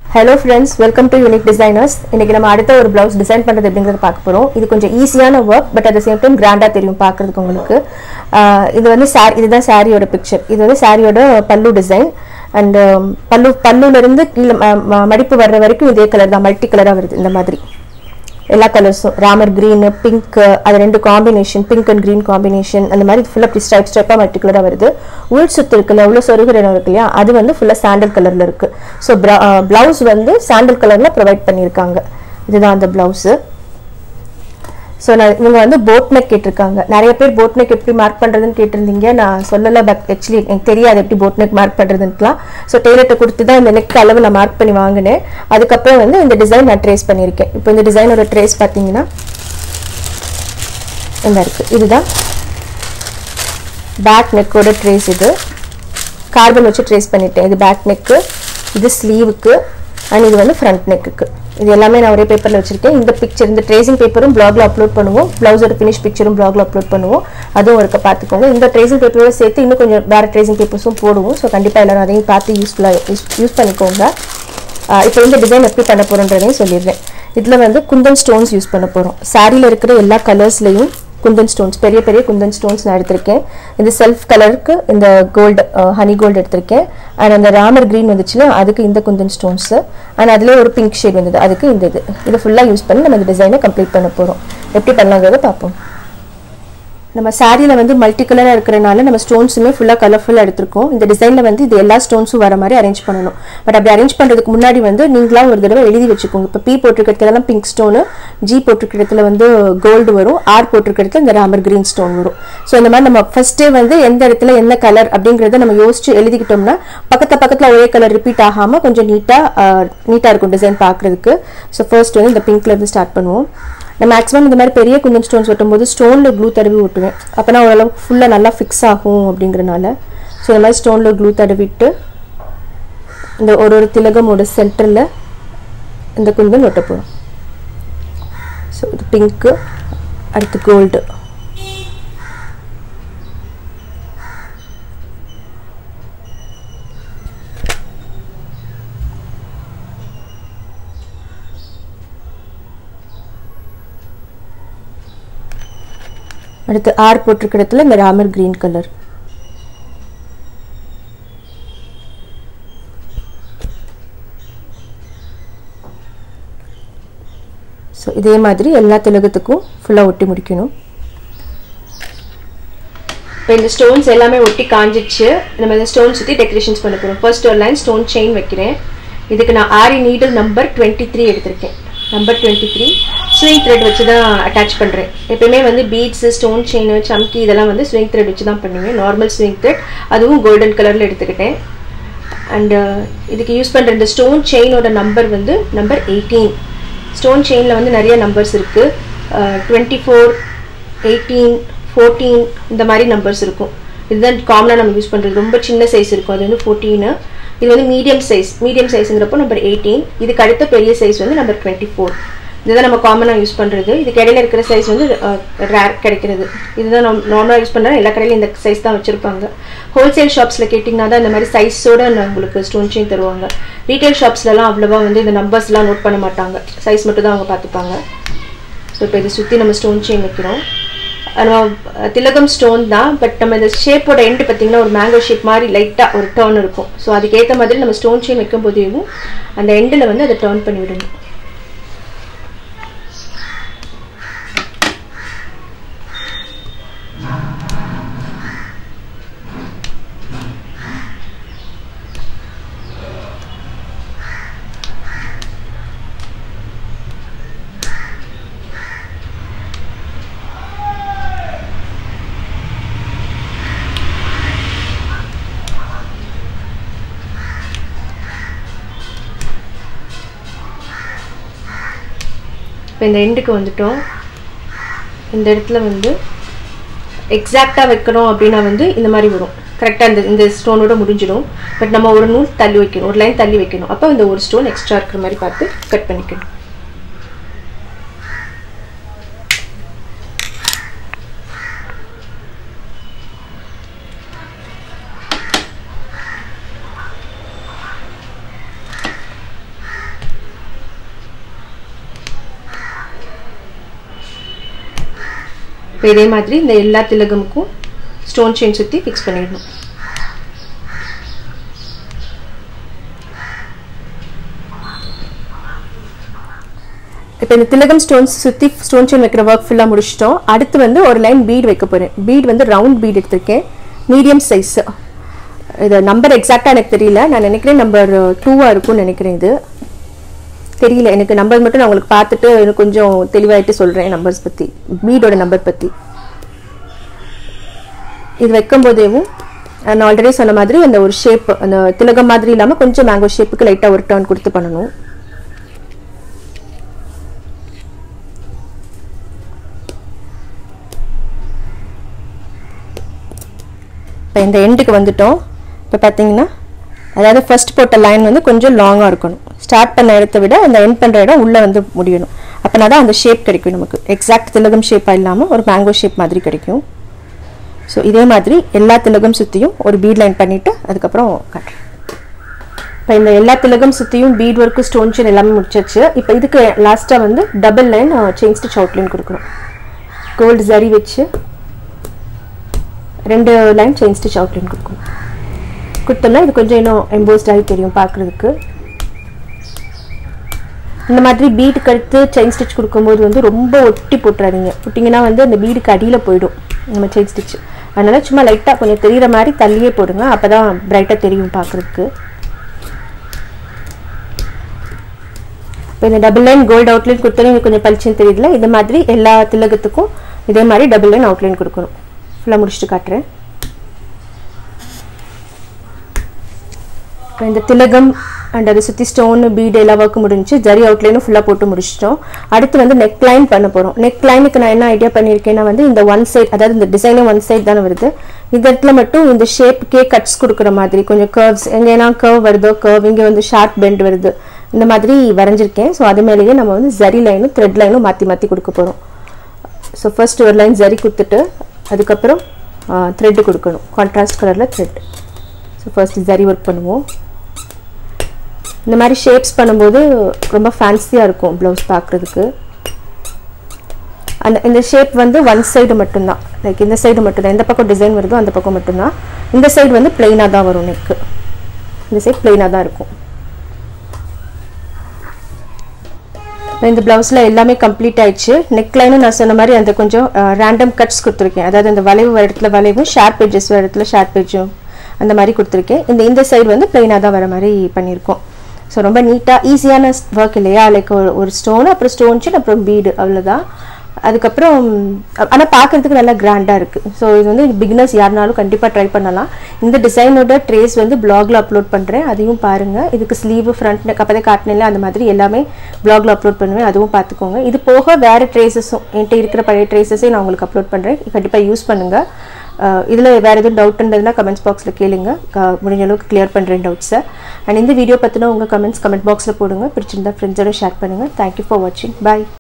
hello friends welcome to unique designers இன்னைக்கு நம்ம அடுத்த ஒரு பிளவுஸ் டிசைன் பண்ணுறது எப்படிங்கிறத பார்க்க போகிறோம் இது கொஞ்சம் ஈஸியான work but at same time கிராண்டாக தெரியும் பார்க்குறதுக்கு உங்களுக்கு ஆஹ் இது வந்து சாரி இதுதான் சாரியோட பிக்சர் இது வந்து சாரியோட பல்லு டிசைன் அண்ட் பல்லு பல்லுலேருந்து கீழே ம- ம- மடிப்பு வர்ற வரைக்கும் இதே கலர் தான் மல்டி கலராக வருது இந்த மாதிரி எல்லா கலர்ஸும் ராமர் green பிங்க் அது ரெண்டு combination pink and green combination அந்த மாதிரி ஃபுல்லாக அப்படி ஸ்டைப் ஸ்டைப்பாக மல்டி கலராக வருது உள் சுத்து இருக்குல்ல உள்ள சொருகுற இடம் இருக்கு இல்லையா அது வந்து ஃபுல்லாக சாண்டல் கலரில் இருக்கு ஸோ பிளவுஸ் வந்து சாண்டல் கலரில் ப்ரொவைட் பண்ணியிருக்காங்க இதுதான் அந்த பிளவுஸு ஸோ நான் இவங்க வந்து போட் நெக் கேட்டிருக்காங்க நிறைய பேர் போட் நெக் எப்படி மார்க் பண்ணுறதுன்னு கேட்டிருந்தீங்க நான் சொல்லலை பட் ஆக்சுவலி எனக்கு தெரியாது எப்படி போட் நெக் மார்க் பண்ணுறதுன்னுலாம் ஸோ டெய்லர்கிட்ட கொடுத்து தான் இந்த நெக் அளவு நான் மார்க் பண்ணி வாங்கினேன் அதுக்கப்புறம் வந்து இந்த டிசைன் நான் ட்ரேஸ் பண்ணியிருக்கேன் இப்போ இந்த டிசைனோட ட்ரேஸ் பார்த்தீங்கன்னா இந்த இருக்கு இதுதான் பேக் நெக்கோட ட்ரேஸ் இது கார்பன் வச்சு ட்ரேஸ் பண்ணிட்டேன் இது பேக் நெக்கு இது ஸ்லீவுக்கு அண்ட் இது வந்து ஃப்ரண்ட் நெக்குக்கு இது எல்லாமே நான் ஒரே பேப்பரில் வச்சிருக்கேன் இந்த பிக்சர் இந்த ட்ரேசிங் பேப்பரும் பிளாக்ல அப்லோட் பண்ணுவோம் ப்ளவுஸோட ஃபினிஷ் பிக்சரும் பிளாக்ல அப்லோட் பண்ணுவோம் அதுவும் இருக்க பார்த்துக்கோங்க இந்த ட்ரேசிங் பேப்பரோட சேர்த்து இன்னும் கொஞ்சம் வேறு ட்ரேசிங் பேப்பர்ஸும் போடுவோம் ஸோ கண்டிப்பாக எல்லாரும் அதையும் பார்த்து யூஸ்ஃபுல்லாக யூஸ் யூஸ் பண்ணிக்கோங்க ஆஹ் இப்போ இந்த டிசைன் எப்படி பண்ண போகிறோன்றதையும் சொல்லிடுறேன் இதில் வந்து குந்தன் ஸ்டோன்ஸ் யூஸ் பண்ண போகிறோம் சாரியில் இருக்கிற எல்லா கலர்ஸ்லையும் குந்தன் ஸ்டோன்ஸ் பெரிய பெரிய குந்தன் ஸ்டோன்ஸ் நான் எடுத்திருக்கேன் இந்த செல்ஃப் கலருக்கு இந்த கோல்டு ஹனி கோல்டு எடுத்திருக்கேன் அண்ட் அந்த ராமர் க்ரீன் வந்துச்சுல அதுக்கு இந்த குந்தன் ஸ்டோன்ஸு அண்ட் அதுலேயே ஒரு பிங்க் ஷேட் வந்தது அதுக்கு இந்த இது இதை ஃபுல்லாக யூஸ் பண்ணி நம்ம இந்த டிசைனை கம்ப்ளீட் பண்ண போகிறோம் எப்படி பண்ணலாங்கிறத பார்ப்போம் நம்ம சாரியில் வந்து மல்டி கலராக இருக்கிறனால நம்ம ஸ்டோன்ஸுமே ஃபுல்லாக கலர்ஃபுல்லாக எடுத்திருக்கோம் இந்த டிசைனில் வந்து இது எல்லா ஸ்டோன்ஸும் வர மாதிரி அரேஞ்ச் பண்ணணும் பட் அப்படி அரேஞ்ச் பண்ணுறதுக்கு முன்னாடி வந்து நீங்களா ஒரு தடவை எழுதி வச்சுக்கோங்க இப்போ பி போட்டிருக்க இடத்துலலாம் பிங்க் ஸ்டோனு ஜி போட்டிருக்க இடத்துல வந்து கோல்டு வரும் ஆர் போட்டிருக்க இடத்துல இந்த ராமர் கிரீன் ஸ்டோன் வரும் ஸோ இந்த மாதிரி நம்ம ஃபர்ஸ்டே வந்து எந்த இடத்துல என்ன கலர் அப்படிங்கிறத நம்ம யோசிச்சு எழுதிக்கிட்டோம்னா பக்கத்து பக்கத்தில் ஒரே கலர் ரிப்பீட் ஆகாமல் கொஞ்சம் நீட்டாக நீட்டாக இருக்கும் டிசைன் பார்க்குறதுக்கு ஸோ ஃபர்ஸ்ட் வந்து இந்த பிங்க்ல இருந்து ஸ்டார்ட் பண்ணுவோம் நான் மேக்ஸிமம் இந்த மாதிரி பெரிய குந்தன் ஸ்டோன்ஸ் ஒட்டும்போது ஸ்டோனில் க்ளூ தடவி ஒட்டுவேன் அப்போ நான் ஓரளவுக்கு ஃபுல்லாக நல்லா ஃபிக்ஸ் ஆகும் அப்படிங்கிறனால ஸோ இந்த மாதிரி ஸ்டோனில் க்ளூ தடவிட்டு இந்த ஒரு ஒரு திலகமோட சென்டரில் இந்த குந்தன் ஒட்ட போகிறோம் ஸோ இது பிங்க்கு அடுத்து கோல்டு அடுத்து ஆர் போட்டிருக்க இடத்துல இந்த ராமர் கிரீன் கலர் ஸோ இதே மாதிரி எல்லா திலகத்துக்கும் ஃபுல்லாக ஒட்டி முடிக்கணும் இப்போ இந்த ஸ்டோன்ஸ் எல்லாமே ஒட்டி காஞ்சிச்சு நம்ம இந்த ஸ்டோன் சுற்றி டெக்கரேஷன்ஸ் பண்ண போகிறோம் ஃபர்ஸ்ட் ஒரு லைன் ஸ்டோன் செயின் வைக்கிறேன் இதுக்கு நான் aari needle number twenty three எடுத்திருக்கேன் number twenty three sewing thread வச்சு தான் அட்டாச் பண்ணுறேன் எப்பயுமே வந்து பீட்ஸு ஸ்டோன் செயின் சம்கி இதெல்லாம் வந்து ஸ்விங் த்ரெட் வச்சு தான் பண்ணுவேன் நார்மல் ஸ்விங் த்ரெட் அதுவும் கோல்டன் கலரில் எடுத்துக்கிட்டேன் அண்ட் இதுக்கு யூஸ் பண்ணுற இந்த ஸ்டோன் செயினோட நம்பர் வந்து நம்பர் எயிட்டீன் ஸ்டோன் செயினில் வந்து நிறைய நம்பர்ஸ் இருக்குது டுவெண்ட்டி ஃபோர் எயிட்டீன் ஃபோர்டீன் இந்த மாதிரி நம்பர்ஸ் இருக்கும் இதுதான் காமனாக நம்ம யூஸ் பண்ணுறது ரொம்ப சின்ன சைஸ் இருக்கும் அது வந்து ஃபோர்டீனு இது வந்து மீடியம் சைஸ் மீடியம் சைஸுங்கிறப்போ நம்பர் எயிட்டீன் இதுக்கு அடுத்த பெரிய சைஸ் வந்து நம்பர் டுவெண்ட்டி ஃபோர் இதுதான் நம்ம காமனாக யூஸ் பண்ணுறது இதுக்கு இடையில இருக்கிற சைஸ் வந்து ரேர் கிடைக்கிறது இதுதான் நம்ம நார்மலாக யூஸ் பண்ணுற எல்லா கடையிலும் இந்த சைஸ் தான் வச்சுருப்பாங்க ஹோல்சேல் ஷாப்ஸில் கேட்டிங்கன்னா தான் இந்த மாதிரி சைஸோட உங்களுக்கு ஸ்டோன் செயின் தருவாங்க ரீட்டைல் ஷாப்ஸ்லலாம் அவ்வளோவா வந்து இந்த நம்பர்ஸ்லாம் நோட் பண்ண மாட்டாங்க சைஸ் மட்டும் தான் அவங்க பார்த்துப்பாங்க ஸோ இப்போ இதை சுற்றி நம்ம ஸ்டோன் செயின் வைக்கிறோம் நம்ம திலகம் ஸ்டோன் தான் பட் நம்ம இந்த ஷேப்போட எண்டு பார்த்தீங்கன்னா ஒரு மேங்கோ ஷேப் மாதிரி லைட்டாக ஒரு டேர்ன் இருக்கும் ஸோ அதுக்கேற்ற மாதிரி நம்ம ஸ்டோன் செயின் வைக்கும் போதேவும் அந்த எண்டில் வந்து அதை டேர்ன் பண்ணி விடணும் இப்போ இந்த எண்டுக்கு வந்துட்டோம் இந்த இடத்துல வந்து எக்ஸாக்டாக வைக்கணும் அப்படின்னா வந்து இந்த மாதிரி வரும் கரெக்டாக இந்த இந்த ஸ்டோனோட முடிஞ்சிடும் பட் நம்ம ஒரு நூல் தள்ளி வைக்கணும் ஒரு லைன் தள்ளி வைக்கணும் அப்போ இந்த ஒரு ஸ்டோன் எக்ஸ்ட்ரா இருக்கிற மாதிரி பார்த்து கட் பண்ணிக்கணும் இப்போ இதே மாதிரி இந்த எல்லா திலகமுக்கும் ஸ்டோன் செயின் சுற்றி ஃபிக்ஸ் பண்ணிடணும் இப்போ இந்த திலகம் ஸ்டோன்ஸ் சுற்றி ஸ்டோன் செயின் வைக்கிற ஒர்க் ஃபுல்லாக முடிச்சிட்டோம் அடுத்து வந்து ஒரு லைன் பீட் வைக்க போகிறேன் பீட் வந்து ரவுண்ட் பீட் எடுத்திருக்கேன் மீடியம் சைஸ் இது நம்பர் எக்ஸாக்டாக எனக்கு தெரியல நான் நினைக்கிறேன் நம்பர் டூவாக இருக்கும்னு நினைக்கிறேன் இது தெரியல எனக்கு நம்பர் மட்டும் நான் உங்களுக்கு பார்த்துட்டு எனக்கு கொஞ்சம் தெளிவாயிட்டு சொல்கிறேன் நம்பர்ஸ் பற்றி பீடோட நம்பர் பற்றி இது வைக்கும் போதேவும் நான் ஆல்ரெடி சொன்ன மாதிரி அந்த ஒரு ஷேப் அந்த திலகம் மாதிரி இல்லாமல் கொஞ்சம் மேங்கோ ஷேப்புக்கு லைட்டாக ஒரு டர்ன் கொடுத்து பண்ணணும் இப்போ இந்த எண்டுக்கு வந்துட்டோம் இப்போ பார்த்தீங்கன்னா அதாவது ஃபர்ஸ்ட் போட்ட லைன் வந்து கொஞ்சம் லாங்காக இருக்கணும் ஸ்டார்ட் பண்ண இடத்த விட அந்த எண்ட் பண்ணுற இடம் உள்ளே வந்து முடியணும் அப்போனா தான் அந்த ஷேப் கிடைக்கும் நமக்கு எக்ஸாக்ட் திலகம் ஷேப்பாக இல்லாமல் ஒரு மேங்கோ ஷேப் மாதிரி கிடைக்கும் ஸோ இதே மாதிரி எல்லா திலகம் சுற்றியும் ஒரு பீட் லைன் பண்ணிவிட்டு அதுக்கப்புறம் காட்டுறேன் இப்போ இந்த எல்லா திலகம் சுற்றியும் பீட் ஒர்க்கு ஸ்டோன் செயின் எல்லாமே முடிச்சாச்சு இப்போ இதுக்கு லாஸ்ட்டாக வந்து double line chain stitch outline கொடுக்குறோம் கோல்டு ஜரி வச்சு ரெண்டு லைன் செயின் ஸ்டிச் அவுட்லைன் கொடுக்கணும் கொடுத்தோம்னா இது கொஞ்சம் இன்னும் எம்போஸ்ட் ஆகி தெரியும் பார்க்குறதுக்கு இந்த மாதிரி பீடுக்கு அடுத்து செயின் ஸ்டிச் கொடுக்கும்போது வந்து ரொம்ப ஒட்டி போட்டுறாதீங்க போட்டிங்கன்னா வந்து அந்த பீடுக்கு அடியில் போயிடும் நம்ம செயின் ஸ்டிச் அதனால் சும்மா லைட்டாக கொஞ்சம் தெரிகிற மாதிரி தள்ளியே போடுங்க அப்போ தான் பிரைட்டாக தெரியும் பார்க்குறதுக்கு இப்போ இந்த டபுள் லைன் கோல்டு அவுட்லைன் கொடுத்தாலும் எனக்கு கொஞ்சம் பளிச்சுன்னு தெரியுதுல இந்த மாதிரி எல்லா திலகத்துக்கும் இதே மாதிரி டபுள் லைன் அவுட்லைன் கொடுக்கணும் ஃபுல்லாக முடிச்சுட்டு காட்டுறேன் இந்த திலகம் அண்ட் அதை சுற்றி ஸ்டோன் பீடு எல்லா ஒர்க்கும் முடிஞ்சு ஜரி அவுட்லைனும் ஃபுல்லாக போட்டு முடிச்சிட்டோம் அடுத்து வந்து நெக் லைன் பண்ண போகிறோம் நெக் லைனுக்கு நான் என்ன ஐடியா பண்ணியிருக்கேன்னா வந்து இந்த ஒன் சைட் அதாவது இந்த டிசைனும் ஒன் சைட் தானே வருது இந்த இடத்துல மட்டும் இந்த ஷேப்புக்கே கட்ஸ் கொடுக்குற மாதிரி கொஞ்சம் கர்வ்ஸ் எங்கேனா கர்வ் வருதோ கர்வ் இங்கே வந்து ஷார்ப் பெண்ட் வருது இந்த மாதிரி வரைஞ்சிருக்கேன் ஸோ அது மேலேயே நம்ம வந்து ஜரி லைனும் த்ரெட் லைனும் மாற்றி மாற்றி கொடுக்க போகிறோம் ஸோ ஃபர்ஸ்ட் ஒரு லைன் ஜரி கொடுத்துட்டு அதுக்கப்புறம் த்ரெட்டு கொடுக்கணும் கான்ட்ராஸ்ட் கலரில் thread so first zari work பண்ணுவோம் இந்த மாதிரி ஷேப்ஸ் பண்ணும்போது ரொம்ப ஃபேன்சியாக இருக்கும் ப்ளவுஸ் பார்க்குறதுக்கு அந்த இந்த ஷேப் வந்து ஒன் சைடு மட்டும்தான் லைக் இந்த சைடு மட்டும்தான் எந்த பக்கம் டிசைன் வருதோ அந்த பக்கம் மட்டும்தான் இந்த சைடு வந்து பிளெயினாக தான் வரும் நெக்கு இந்த சைடு பிளெயினாக தான் இருக்கும் இந்த ப்ளவுஸில் எல்லாமே கம்ப்ளீட் ஆயிடுச்சு நெக் லைனும் நான் சொன்ன மாதிரி அந்த கொஞ்சம் ரேண்டம் கட்ஸ் கொடுத்துருக்கேன் அதாவது அந்த வளைவு வர இடத்துல வளைவும் ஷார்ப் எட்ஜஸ் வர இடத்துல ஷார்ப் எட்ஜும் அந்த மாதிரி கொடுத்துருக்கேன் இந்த இந்த சைடு வந்து பிளெயினாக தான் வர மாதிரி பண்ணியிருக்கோம் ஸோ ரொம்ப நீட்டாக ஈஸியான ஒர்க் இல்லையா லைக் ஒரு ஒரு ஸ்டோன் அப்புறம் ஸ்டோன் செயின் அப்புறம் பீடு அவ்வளோதான் அதுக்கப்புறம் ஆனால் பார்க்கறதுக்கு நல்லா கிராண்டாக இருக்குது ஸோ இது வந்து பிகினர்ஸ் யாருனாலும் கண்டிப்பாக ட்ரை பண்ணலாம் இந்த டிசைனோட ட்ரேஸ் வந்து பிளாகில் அப்லோட் பண்ணுறேன் அதையும் பாருங்கள் இதுக்கு ஸ்லீவு ஃப்ரண்ட் நெக் அப்போதே காட்டினில்ல அந்த மாதிரி எல்லாமே பிளாகில் அப்லோட் பண்ணுவேன் அதுவும் பார்த்துக்கோங்க இது போக வேறு ட்ரேசஸும் என்கிட்ட இருக்கிற பழைய ட்ரேசஸையும் நான் உங்களுக்கு அப்லோட் பண்ணுறேன் கண்டிப்பாக யூஸ் பண்ணுங்கள் இதில் வேறு எதுவும் டவுட் இருந்ததுன்னா கமெண்ட்ஸ் பாக்ஸில் கேளுங்க முடிஞ்ச அளவுக்கு கிளியர் பண்ணுறேன் டவுட்ஸை அண்ட் இந்த வீடியோ பற்றின உங்கள் கமெண்ட்ஸ் கமெண்ட் பாக்ஸில் போடுங்க பிடிச்சிருந்தா ஃப்ரெண்ட்ஸோட ஷேர் பண்ணுங்கள் தேங்க்யூ ஃபார் வாட்சிங் பாய்